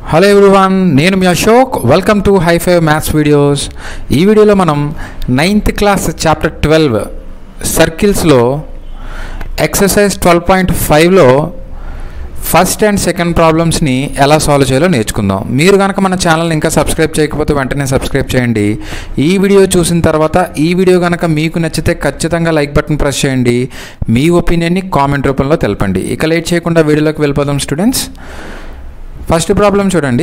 hello everyone నేను మీ Ashok welcome to high five maths videos ఈ వీడియోలో మనం నైన్త్ క్లాస్ చాప్టర్ ట్వెల్వ్ సర్కిల్స్లో ఎక్సర్సైజ్ ట్వెల్వ్ పాయింట్ ఫైవ్లో ఫస్ట్ అండ్ సెకండ్ ప్రాబ్లమ్స్ని ఎలా సాల్వ్ చేయాలో నేర్చుకుందాం మీరు కనుక మన ఛానల్ని ఇంకా సబ్స్క్రైబ్ చేయకపోతే వెంటనే సబ్స్క్రైబ్ చేయండి ఈ వీడియో చూసిన తర్వాత ఈ వీడియో కనుక మీకు నచ్చితే ఖచ్చితంగా లైక్ బటన్ ప్రెస్ చేయండి మీ ఒపీనియన్ని కామెంట్ రూపంలో తెలపండి ఇక లేట్ చేయకుండా వీడియోలోకి వెళ్ళిపోదాం స్టూడెంట్స్ ఫస్ట్ ప్రాబ్లం చూడండి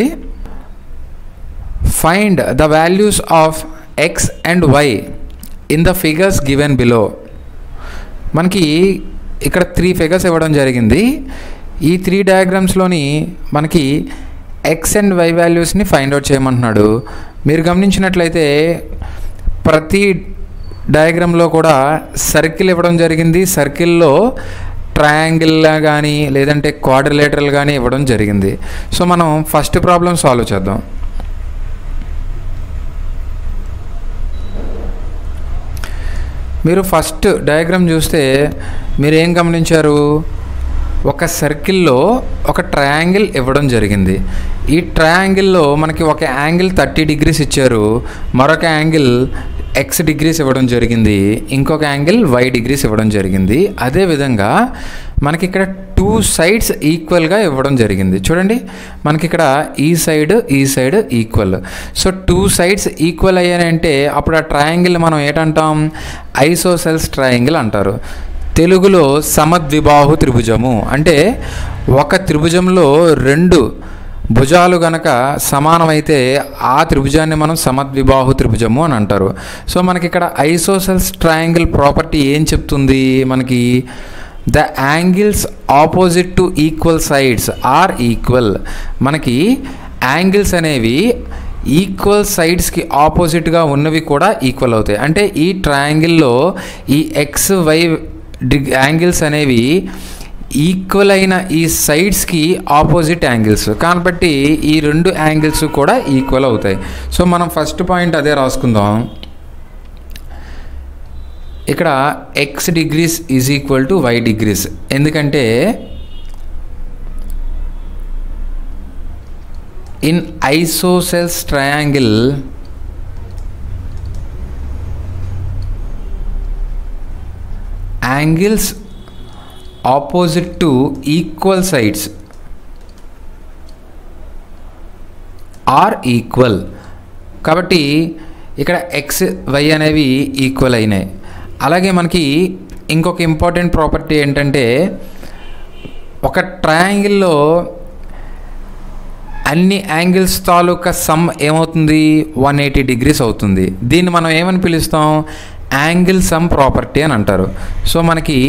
find the values of X and Y in the figures given below మనకి ఇక్కడ త్రీ ఫిగర్స్ ఇవ్వడం జరిగింది ఈ త్రీ డయాగ్రామ్స్లోని మనకి ఎక్స్ అండ్ వై వాల్యూస్ని ఫైండ్ అవుట్ చేయమంటున్నాడు మీరు గమనించినట్లయితే ప్రతి డయాగ్రామ్లో కూడా సర్కిల్ ఇవ్వడం జరిగింది సర్కిల్లో ట్రయాంగిల్ కానీ లేదంటే క్వాడ్రిలేటరల్ కానీ ఇవ్వడం జరిగింది సో మనం ఫస్ట్ ప్రాబ్లం సాల్వ్ చేద్దాం మీరు ఫస్ట్ డయాగ్రామ్ చూస్తే మీరు ఏం గమనించారు ఒక సర్కిల్లో ఒక ట్రయాంగిల్ ఇవ్వడం జరిగింది ఈ ట్రయాంగిల్లో మనకి ఒక యాంగిల్ థర్టీ డిగ్రీస్ ఇచ్చారు మరొక యాంగిల్ ఎక్స్ డిగ్రీస్ ఇవ్వడం జరిగింది ఇంకొక యాంగిల్ వై డిగ్రీస్ ఇవ్వడం జరిగింది అదేవిధంగా మనకి ఇక్కడ టూ సైడ్స్ ఈక్వల్గా ఇవ్వడం జరిగింది చూడండి మనకి ఇక్కడ ఈ సైడ్ ఈ side equal so two sides equal అయ్యాయంటే అప్పుడు ఆ ట్రయాంగిల్ మనం ఏంటంటాం ఐసోసెల్స్ ట్రయాంగిల్ అంటారు తెలుగులో సమద్విబాహు త్రిభుజము అంటే ఒక త్రిభుజంలో రెండు భుజాలు గనక సమానమైతే ఆ త్రిభుజాన్ని మనం సమద్విబాహు త్రిభుజము అని అంటారు సో మనకి ఇక్కడ ఐసోసెల్స్ ట్రయాంగిల్ ప్రాపర్టీ ఏం చెప్తుంది మనకి the angles opposite to equal sides are equal మనకి యాంగిల్స్ అనేవి ఈక్వల్ సైడ్స్కి ఆపోజిట్గా ఉన్నవి కూడా ఈక్వల్ అవుతాయి అంటే ఈ ట్రయాంగిల్లో ఈ ఎక్స్ వై డిగ్ యాంగిల్స్ అనేవి ఈక్వల్ అయిన ఈ సైడ్స్కి ఆపోజిట్ యాంగిల్స్ కాబట్టి ఈ రెండు యాంగిల్స్ కూడా ఈక్వల్ అవుతాయి సో మనం ఫస్ట్ పాయింట్ అదే రాసుకుందాం ఇక్కడ x degrees is equal to y degrees ఎందుకంటే in isosceles triangle angles opposite to equal sides are equal కాబట్టి ఇక్కడ ఎక్స్ వై అనేవి ఈక్వల్ అయినాయి అలాగే మనకి ఇంకొక ఇంపార్టెంట్ ప్రాపర్టీ ఏంటంటే ఒక ట్రయాంగిల్లో అన్ని యాంగిల్స్ తాలూకా సమ్ ఏమవుతుంది వన్ ఎయిటీ డిగ్రీస్ అవుతుంది దీన్ని మనం ఏమని పిలుస్తాం యాంగిల్ సమ్ ప్రాపర్టీ అని అంటారు సో మనకి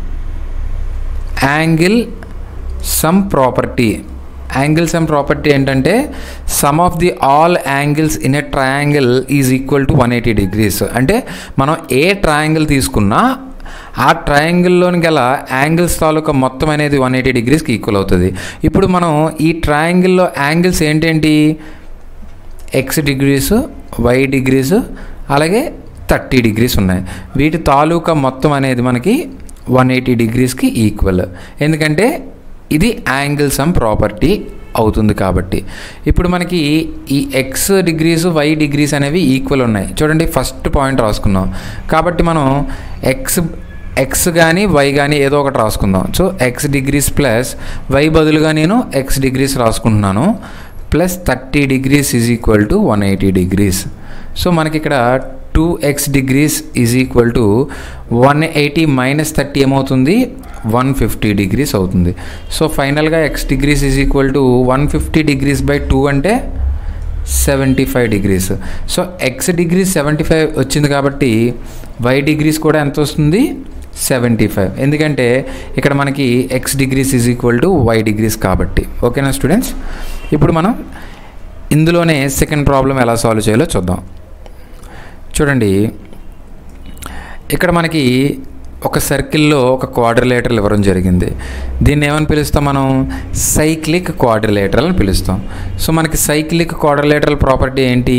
angle sum property angle sum property ఏంటంటే sum of the all angles in a triangle is equal to one eighty degrees అంటే మనం ఏ ట్రయాంగిల్ తీసుకున్నా ఆ ట్రయాంగిల్లోని గల యాంగిల్స్ తాలూకా మొత్తం అనేది వన్ ఎయిటీ డిగ్రీస్కి ఈక్వల్ అవుతుంది ఇప్పుడు మనం ఈ ట్రయాంగిల్లో యాంగిల్స్ ఏంటేంటి ఎక్స్ డిగ్రీస్ వై డిగ్రీస్ అలాగే థర్టీ డిగ్రీస్ ఉన్నాయి వీటి తాలూకా మొత్తం అనేది మనకి వన్ ఎయిటీ డిగ్రీస్కి ఈక్వల్ ఎందుకంటే ఇది యాంగిల్ సమ్ ప్రాపర్టీ అవుతుంది కాబట్టి ఇప్పుడు మనకి ఈ ఎక్స్ డిగ్రీస్ వై డిగ్రీస్ అనేవి ఈక్వల్ ఉన్నాయి చూడండి ఫస్ట్ పాయింట్ రాసుకున్నాం కాబట్టి మనం ఎక్స్ ఎక్స్ కానీ వై కానీ ఏదో ఒకటి రాసుకుందాం so x degrees plus y బదులుగా నేను ఎక్స్ డిగ్రీస్ రాసుకుంటున్నాను plus thirty degrees is equal to one eighty degrees so మనకి ఇక్కడ two x degrees is equal to one eighty minus thirty ఏమవుతుంది వన్ ఫిఫ్టీ డిగ్రీస్ అవుతుంది సో ఫైనల్గా x degrees is equal to one fifty degrees by two అంటే seventy five degrees so x degrees seventy five వచ్చింది కాబట్టి why degrees కూడా ఎంత వస్తుంది seventy five ఎందుకంటే ఇక్కడ మనకి x degrees is equal to y degrees కాబట్టి ఓకేనా స్టూడెంట్స్ ఇప్పుడు మనం ఇందులోనే సెకండ్ ప్రాబ్లం ఎలా సాల్వ్ చేయాలో చూద్దాం చూడండి ఇక్కడ మనకి ఒక సర్కిల్లో ఒక క్వాడ్రిలేటరల్ ఇవ్వడం జరిగింది దీన్ని ఏమని పిలుస్తాం మనం సైక్లిక్ క్వాడ్రిలేటరల్ అని పిలుస్తాం సో మనకి సైక్లిక్ క్వాడ్రిలేటరల్ ప్రాపర్టీ ఏంటి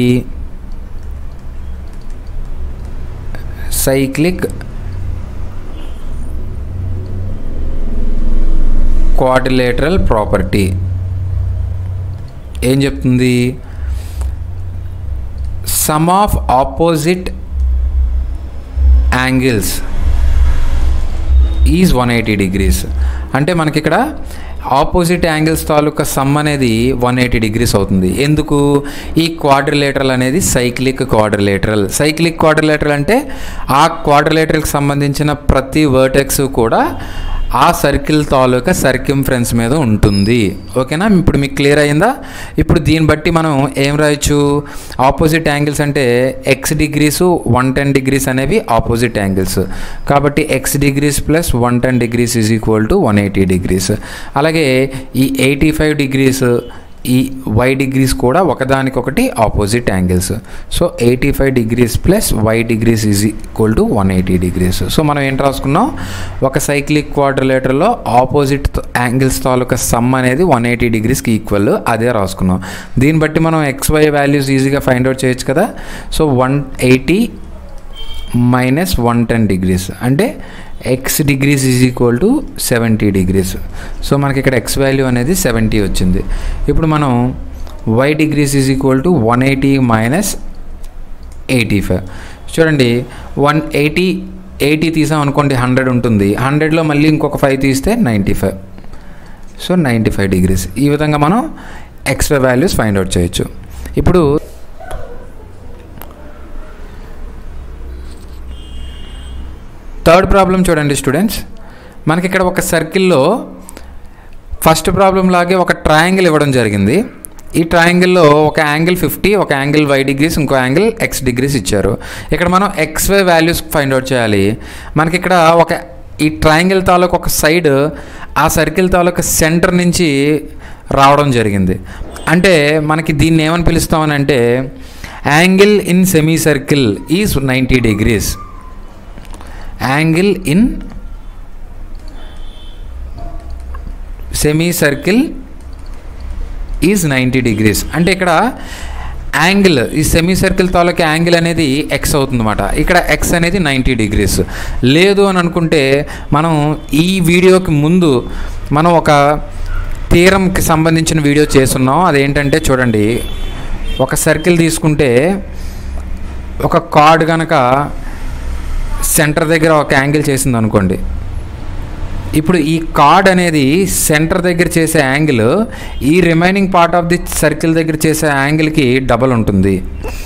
సైక్లిక్ క్వాడ్రిలేటరల్ ప్రాపర్టీ ఏం చెప్తుంది sum of opposite angles is one eighty degrees అంటే మనకి ఇక్కడ ఆపోజిట్ యాంగిల్స్ తాలూకా సమ్ అనేది వన్ ఎయిటీ డిగ్రీస్ అవుతుంది ఎందుకు ఈ క్వాడ్రిలేటరల్ అనేది సైక్లిక్ క్వాడ్రిలేటరల్ సైక్లిక్ క్వాడ్రిలేటరల్ అంటే ఆ క్వాడ్రిలేటరల్కి సంబంధించిన ప్రతి వర్టెక్స్ కూడా ఆ సర్కిల్ తాలూకా సర్కింఫరెన్స్ మీద ఉంటుంది ఓకేనా ఇప్పుడు మీకు క్లియర్ అయిందా ఇప్పుడు దీన్ని బట్టి మనం ఏం రాయొచ్చు ఆపోజిట్ యాంగిల్స్ అంటే x degrees one ten degrees అనేవి ఆపోజిట్ యాంగిల్స్ కాబట్టి x degrees plus one ten degrees is equal to one eighty degrees అలాగే ఈ ఎయిటీ ఫైవ్ డిగ్రీస్ ఈ వై డిగ్రీస్ కూడా ఒకదానికొకటి opposite angles so eighty five degrees plus y degrees is equal to one eighty degrees so మనం ఏం రాసుకున్నాం ఒక cyclic క్వాడ్రిలేటర్లో ఆపోజిట్ యాంగిల్స్ తాలూకా సమ్ అనేది వన్ ఎయిటీ డిగ్రీస్కి ఈక్వల్ అదే రాసుకున్నాం దీన్ని బట్టి మనం ఎక్స్ వై వాల్యూస్ ఈజీగా ఫైండ్ అవుట్ చేయొచ్చు కదా so one eighty minus one ten degrees అంటే x degrees is equal to seventy degrees so మనకి ఇక్కడ ఎక్స్ వాల్యూ అనేది సెవెంటీ వచ్చింది ఇప్పుడు మనం y degrees is equal to one eighty minus eighty five చూడండి వన్ ఎయిటీ ఎయిటీ తీసాం అనుకోండి హండ్రెడ్ ఉంటుంది హండ్రెడ్లో మళ్ళీ ఇంకొక ఫైవ్ తీస్తే ninety five so ninety five degrees ఈ విధంగా మనం ఎక్స్ట్రా వాల్యూస్ ఫైండ్ అవుట్ చేయొచ్చు ఇప్పుడు థర్డ్ ప్రాబ్లం చూడండి స్టూడెంట్స్ మనకి ఇక్కడ ఒక సర్కిల్లో ఫస్ట్ ప్రాబ్లం లాగే ఒక ట్రయాంగిల్ ఇవ్వడం జరిగింది ఈ ట్రయాంగిల్లో ఒక యాంగిల్ ఫిఫ్టీ ఒక యాంగిల్ వై డిగ్రీస్ ఇంకో యాంగిల్ ఎక్స్ డిగ్రీస్ ఇచ్చారు ఇక్కడ మనం x y values find out చేయాలి మనకి ఇక్కడ ఒక ఈ ట్రయాంగిల్ తాలూకు ఒక సైడ్ ఆ సర్కిల్ తాలూకు సెంటర్ నుంచి రావడం జరిగింది అంటే మనకి దీన్ని ఏమని పిలుస్తామని అంటే angle in semi circle is ninety degrees angle in semi circle is ninety degrees అంటే ఇక్కడ యాంగిల్ ఈ సెమీ సర్కిల్ తాలూకా యాంగిల్ అనేది ఎక్స్ అవుతుందన్నమాట ఇక్కడ ఎక్స్ అనేది నైంటీ డిగ్రీస్ లేదు అని అనుకుంటే మనం ఈ వీడియోకి ముందు మనం ఒక తీరంకి సంబంధించిన వీడియో చేస్తున్నాం అదేంటంటే చూడండి ఒక సర్కిల్ తీసుకుంటే ఒక కార్డ్ కనుక సెంటర్ దగ్గర ఒక యాంగిల్ చేసింది అనుకోండి ఇప్పుడు ఈ కార్డ్ అనేది సెంటర్ దగ్గర చేసే యాంగిల్ ఈ remaining part of the circle దగ్గర చేసే యాంగిల్కి డబల్ ఉంటుంది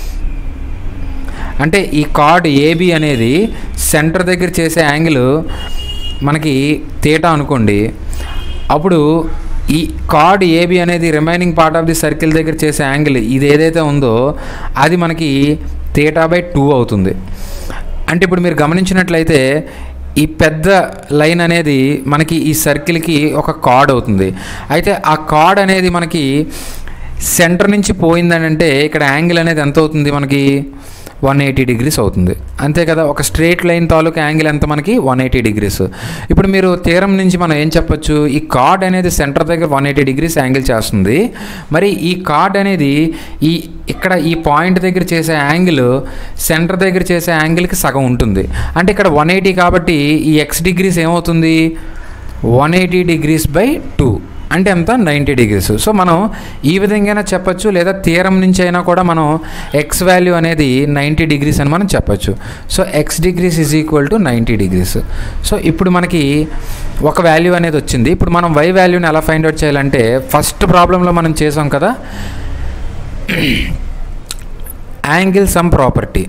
అంటే ఈ కార్డ్ ఏబి అనేది సెంటర్ దగ్గర చేసే యాంగిల్ మనకి తేటా అనుకోండి అప్పుడు ఈ కార్డ్ ఏబి అనేది remaining part of the circle దగ్గర చేసే యాంగిల్ ఇది ఏదైతే ఉందో అది మనకి తేటా బై టూ అవుతుంది అంటే ఇప్పుడు మీరు గమనించినట్లయితే ఈ పెద్ద లైన్ అనేది మనకి ఈ సర్కిల్కి ఒక కార్డ్ అవుతుంది అయితే ఆ కార్డ్ అనేది మనకి సెంటర్ నుంచి పోయిందని అంటే ఇక్కడ యాంగిల్ అనేది ఎంత అవుతుంది మనకి వన్ ఎయిటీ డిగ్రీస్ అవుతుంది అంతే కదా ఒక స్ట్రేట్ లైన్ తాలూకా యాంగిల్ ఎంత మనకి వన్ ఎయిటీ డిగ్రీస్ ఇప్పుడు మీరు తీరం నుంచి మనం ఏం చెప్పొచ్చు ఈ కార్డ్ అనేది సెంటర్ దగ్గర వన్ ఎయిటీ డిగ్రీస్ యాంగిల్ చేస్తుంది మరి ఈ కార్డ్ అనేది ఈ ఇక్కడ ఈ పాయింట్ దగ్గర చేసే యాంగిల్ సెంటర్ దగ్గర చేసే యాంగిల్కి సగం ఉంటుంది అంటే ఇక్కడ వన్ ఎయిటీ కాబట్టి ఈ ఎక్స్ డిగ్రీస్ ఏమవుతుంది one eighty degrees by two అంటే ఎంత నైంటీ డిగ్రీస్ సో మనం ఈ విధంగా చెప్పొచ్చు లేదా తీరం నుంచి అయినా కూడా మనం ఎక్స్ వాల్యూ అనేది నైంటీ డిగ్రీస్ అని మనం చెప్పొచ్చు so x degrees is equal to ninety degrees so ఇప్పుడు మనకి ఒక వాల్యూ అనేది వచ్చింది ఇప్పుడు మనం వై వాల్యూని ఎలా ఫైండ్ అవుట్ చేయాలంటే ఫస్ట్ ప్రాబ్లంలో మనం చేసాం కదా angle sum property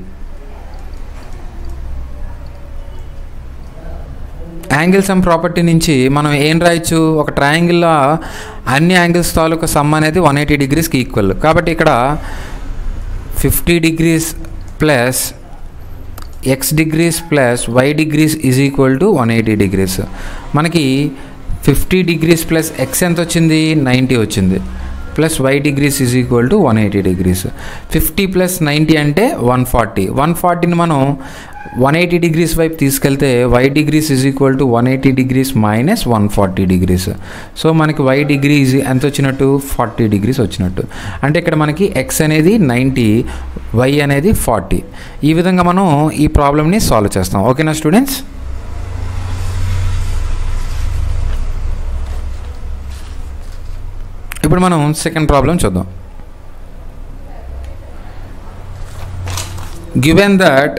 angle sum property నుంచి మనం ఏం రాయొచ్చు ఒక ట్రయాంగిల్లో అన్ని యాంగిల్స్ తాలూకు సమ్ అనేది వన్ ఎయిటీ డిగ్రీస్కి ఈక్వల్ కాబట్టి ఇక్కడ fifty degrees plus x degrees plus y degrees is equal to one eighty degrees మనకి ఫిఫ్టీ డిగ్రీస్ ప్లస్ ఎక్స్ ఎంత వచ్చింది నైంటీ వచ్చింది plus y degrees is equal to one eighty degrees fifty plus ninety అంటే one forty one ఫార్టీని మనం one eighty degrees వైపు తీసుకెళ్తే y degrees is equal to one eighty degrees minus one forty degrees so మనకి y degree is ఎంత వచ్చినట్టు forty degrees వచ్చినట్టు అంటే ఇక్కడ మనకి ఎక్స్ అనేది నైంటీ వై అనేది ఫార్టీ ఈ విధంగా మనం ఈ ప్రాబ్లమ్ని సాల్వ్ చేస్తాం ఓకేనా స్టూడెంట్స్ ఇప్పుడు మనం సెకండ్ ప్రాబ్లం చూద్దాం given that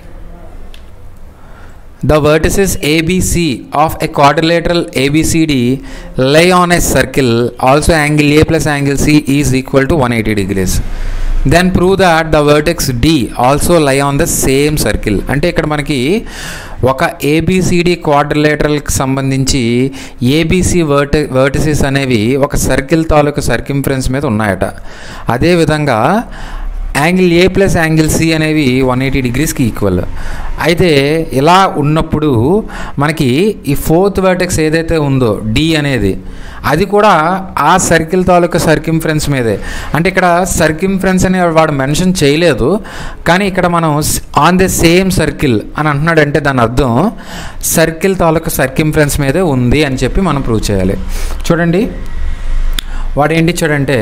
the vertices ABC of a quadrilateral ABCD lie on a circle also angle A plus angle C is equal to 180 degrees then prove that the vertex D also lie on the same circle అంటే ఇక్కడ మనకి ఒక A B C D క్వాడ్రిలేటరల్కి సంబంధించి ABC వర్ట vertices అనేవి ఒక circle తాలూకు సర్కింఫరెన్స్ మీద ఉన్నాయట అదేవిధంగా angle A plus angle C అనేవి వన్ ఎయిటీ డిగ్రీస్కి ఈక్వల్ అయితే ఇలా ఉన్నప్పుడు మనకి ఈ ఫోర్త్ వర్టెక్స్ ఏదైతే ఉందో డి అనేది అది కూడా ఆ సర్కిల్ తాలూకా సర్కింఫరెన్స్ మీదే అంటే ఇక్కడ సర్కింఫరెన్స్ అని వాడు మెన్షన్ చేయలేదు కానీ ఇక్కడ మనం ఆన్ ది సేమ్ సర్కిల్ అని అంటున్నాడంటే దాని అర్థం సర్కిల్ తాలూకా సర్కింఫరెన్స్ మీదే ఉంది అని చెప్పి మనం ప్రూవ్ చేయాలి చూడండి వాడు ఏంటి ఇచ్చాడంటే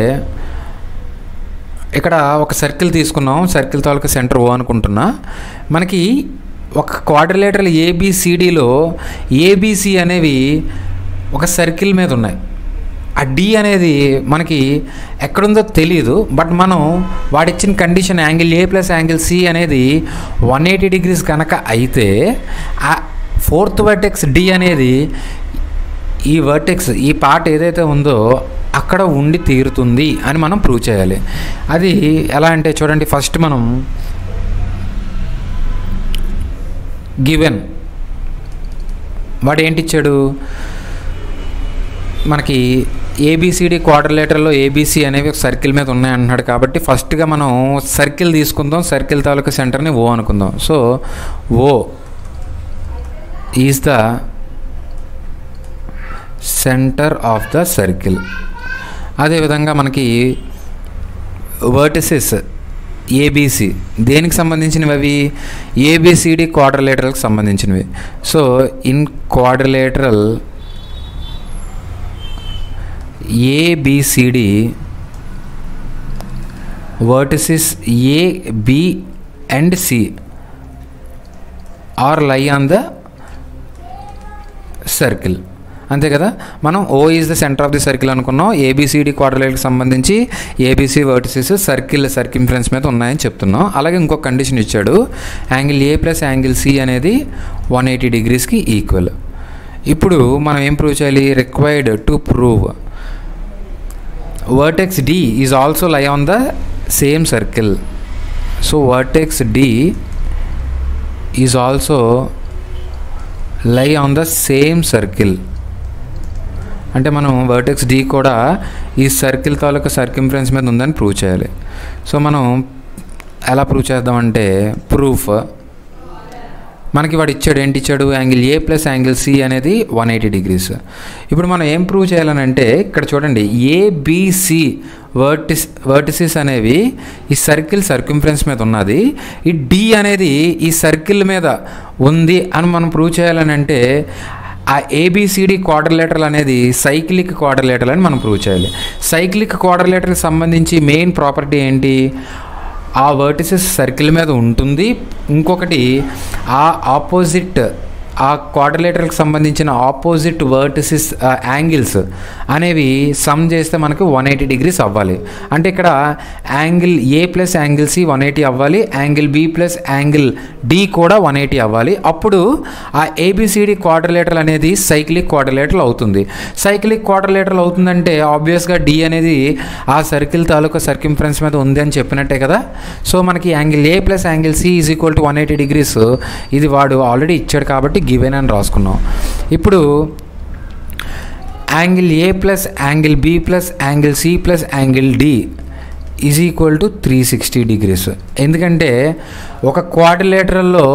ఇక్కడ ఒక సర్కిల్ తీసుకున్నాం సర్కిల్ తాలూకా సెంటర్ ఓ అనుకుంటున్నా మనకి ఒక క్వాడ్రిలేటరల్ ఏబిసిడిలో ఏబిసి అనేవి ఒక సర్కిల్ మీద ఉన్నాయి ఆ డి అనేది మనకి ఎక్కడుందో తెలియదు బట్ మనం వాడిచ్చిన condition angle A plus angle C అనేది వన్ ఎయిటీ డిగ్రీస్ కనుక అయితే ఆ ఫోర్త్ వర్టెక్స్ డి అనేది ఈ వర్టెక్స్ ఈ పార్ట్ ఏదైతే ఉందో అక్కడ ఉండి తీరుతుంది అని మనం ప్రూవ్ చేయాలి అది ఎలా అంటే చూడండి ఫస్ట్ మనం గివెన్ వాడు ఏంటి ఇచ్చాడు మనకి ఏబిసిడి క్వార్టర్లేటర్లో ఏబిసి అనేవి ఒక సర్కిల్ మీద ఉన్నాయి అంటున్నాడు కాబట్టి ఫస్ట్గా మనం సర్కిల్ తీసుకుందాం సర్కిల్ తాలూకా సెంటర్ని ఓ అనుకుందాం so O is the centre of the circle అదేవిధంగా మనకి వర్టిసెస్ ఏబిసి దేనికి సంబంధించినవి అవి ఏబిసిడి క్వాడ్రిలేటరల్కి సంబంధించినవి so in quadrilateral A B C D vertices A B and C are lie on the circle అంతే కదా మనం O is the centre of the circle అనుకున్నాం ఏబిసిడి క్వార్టర్లైట్కి సంబంధించి ఏబిసి వర్టిసెస్ సర్కిల్ సర్కింఫరెన్స్ మీద ఉన్నాయని చెప్తున్నాం అలాగే ఇంకొక కండిషన్ ఇచ్చాడు angle A plus angle C అనేది వన్ ఎయిటీ డిగ్రీస్కి ఈక్వల్ ఇప్పుడు మనం ఏం ప్రూవ్ చేయాలి required to prove vertex D is also lie on the same circle so vertex D is also lie on the same circle అంటే మనం vertex D కూడా ఈ సర్కిల్ తాలూకా సర్కింఫరెన్స్ మీద ఉందని ప్రూవ్ చేయాలి సో మనం ఎలా ప్రూవ్ చేద్దామంటే ప్రూఫ్ మనకి వాడు ఇచ్చాడు ఏంటి ఇచ్చాడు angle A plus angle C అనేది వన్ ఎయిటీ డిగ్రీస్ ఇప్పుడు మనం ఏం ప్రూవ్ చేయాలనంటే ఇక్కడ చూడండి ఏబిసి వర్టిస్ వర్టిసిస్ అనేవి ఈ సర్కిల్ సర్కింఫరెన్స్ మీద ఉన్నది ఈ డి అనేది ఈ సర్కిల్ మీద ఉంది అని మనం ప్రూవ్ చేయాలనంటే ఆ ఏబిసిడి క్వార్టర్లేటరల్ అనేది సైక్లిక్ క్వార్టర్లేటరల్ అని మనం ప్రూవ్ చేయాలి సైక్లిక్ క్వార్టర్లేటర్కి సంబంధించి మెయిన్ ప్రాపర్టీ ఏంటి ఆ వర్టిసెస్ సర్కిల్ మీద ఉంటుంది ఇంకొకటి ఆ ఆపోజిట్ ఆ క్వార్టర్లేటర్కి సంబంధించిన ఆపోజిట్ వర్టిసెస్ యాంగిల్స్ అనేవి సమ్ చేస్తే మనకు వన్ ఎయిటీ డిగ్రీస్ అవ్వాలి అంటే ఇక్కడ angle A plus angle C one eighty అవ్వాలి angle B plus angle D కూడా వన్ ఎయిటీ అవ్వాలి అప్పుడు ఆ ఏబిసిడి క్వార్టర్లేటర్ అనేది సైక్లిక్ క్వార్టర్లేటర్ అవుతుంది సైక్లిక్ క్వార్టర్లేటర్ అవుతుందంటే ఆబ్వియస్గా డి అనేది ఆ సర్కిల్ తాలూకా సర్కింఫరెన్స్ మీద ఉంది అని చెప్పినట్టే కదా సో మనకి angle A plus angle C is equal to one eighty degrees ఇది వాడు ఆల్రెడీ ఇచ్చాడు కాబట్టి గివెన్ అని రాసుకున్నాం ఇప్పుడు angle A plus angle B plus angle C plus angle D is equal to three sixty degrees ఎందుకంటే ఒక క్వాడ్రిలేటరల్లో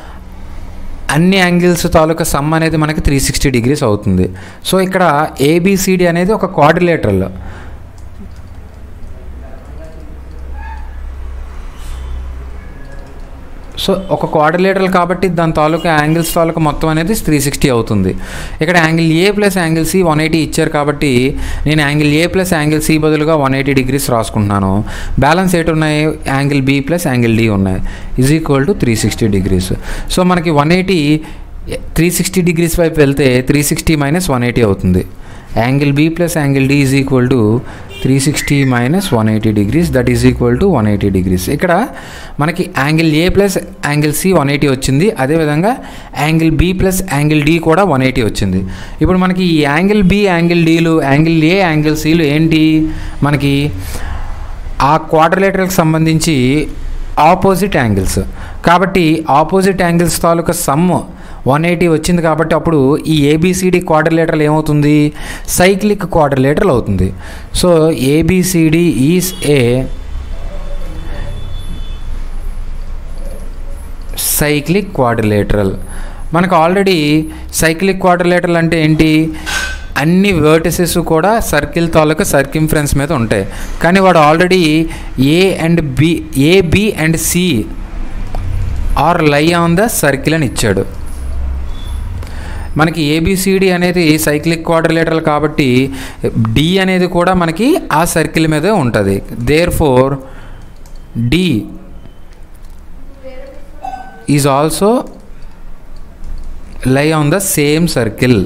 అన్ని యాంగిల్స్ తాలూకా సమ్ అనేది మనకి త్రీ సిక్స్టీ డిగ్రీస్ అవుతుంది సో ఇక్కడ ఏబిసిడి అనేది ఒక క్వాడ్రిలేటరల్ సో ఒక క్వాడ్రిలేటరల్ కాబట్టి దాని తాలూకా యాంగిల్స్ తాలూకా మొత్తం అనేది త్రీ సిక్స్టీ అవుతుంది ఇక్కడ angle A plus angle C one eighty ఇచ్చారు కాబట్టి నేను angle A plus angle C బదులుగా వన్ ఎయిటీ డిగ్రీస్ రాసుకుంటున్నాను బ్యాలెన్స్ ఎయిట్ ఉన్నాయి angle B plus angle D ఉన్నాయి is equal to three sixty degrees so మనకి one eighty three sixty degrees వైపు వెళ్తే three sixty minus one eighty అవుతుంది angle B plus angle D is equal to three sixty minus one eighty degrees that is equal to one eighty degrees ఇక్కడ మనకి angle A plus angle C one eighty వచ్చింది అదేవిధంగా angle B plus angle D కూడా one eighty వచ్చింది ఇప్పుడు మనకి ఈ angle B angle డీలు యాంగిల్ ఏ యాంగిల్ సిలు ఏంటి మనకి ఆ క్వాడ్రిలేటర్కి సంబంధించి ఆపోజిట్ యాంగిల్స్ కాబట్టి ఆపోజిట్ యాంగిల్స్ తాలూకా సమ్ వన్ ఎయిటీ వచ్చింది కాబట్టి అప్పుడు ఈ ఏబిసిడి క్వాడ్రిలేటర్లు ఏమవుతుంది సైక్లిక్ క్వాడ్రిలేటర్లు అవుతుంది so A B C D is a cyclic quadrilateral మనకు ఆల్రెడీ సైక్లిక్ క్వాడ్రిలేటరల్ అంటే ఏంటి అన్ని వర్టిసెస్ కూడా సర్కిల్ తాలూకా సర్కింఫరెన్స్ మీద ఉంటాయి కానీ వాడు already A and B A B and C are lie on the circle అని ఇచ్చాడు మనకి ఏబిసిడి అనేది సైక్లిక్ క్వాడ్రిలేటరల్ కాబట్టి డి అనేది కూడా మనకి ఆ సర్కిల్ మీదే ఉంటుంది therefore D is also lie on the same circle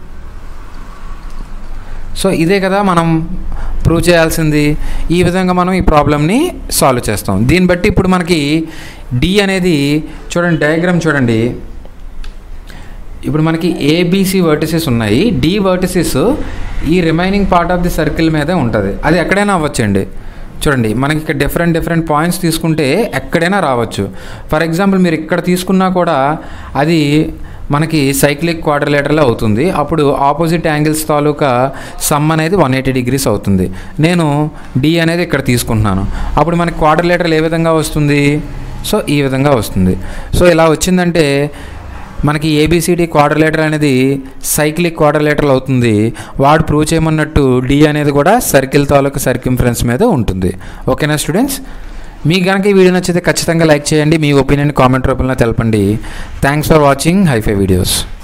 so ఇదే కదా మనం ప్రూవ్ చేయాల్సింది ఈ విధంగా మనం ఈ ప్రాబ్లమ్ని సాల్వ్ చేస్తాం దీన్ని బట్టి ఇప్పుడు మనకి డి అనేది చూడండి డయాగ్రామ్ చూడండి ఇప్పుడు మనకి ఏబిసి వర్టిసెస్ ఉన్నాయి డి వర్టిసెస్ ఈ remaining part of the circle మీదే ఉంటుంది అది ఎక్కడైనా అవ్వచ్చండి చూడండి మనకి ఇక్కడ డిఫరెంట్ డిఫరెంట్ పాయింట్స్ తీసుకుంటే ఎక్కడైనా రావచ్చు ఫర్ ఎగ్జాంపుల్ మీరు ఇక్కడ తీసుకున్నా కూడా అది మనకి సైక్లిక్ క్వాడ్రిలేటర్లో అవుతుంది అప్పుడు ఆపోజిట్ యాంగిల్స్ తాలూకా సమ్ అనేది వన్ ఎయిటీ డిగ్రీస్ అవుతుంది నేను డి అనేది ఇక్కడ తీసుకుంటున్నాను అప్పుడు మనకి క్వాడ్రిలేటర్లు ఏ విధంగా వస్తుంది సో ఈ విధంగా వస్తుంది సో ఇలా వచ్చిందంటే మనకి ఏబిసిడి క్వాడ్రిలేటర్ అనేది సైక్లిక్ క్వాడ్రిలేటర్ అవుతుంది వాడు ప్రూవ్ చేయమన్నట్టు డి అనేది కూడా సర్కిల్ తాలూకు సర్కింఫరెన్స్ మీద ఉంటుంది ఓకేనా స్టూడెంట్స్ మీకు కనుక ఈ వీడియో నచ్చితే ఖచ్చితంగా లైక్ చేయండి మీ ఒపీనియన్ కామెంట్ రూపంలో తెలపండి thanks for watching hi fi videos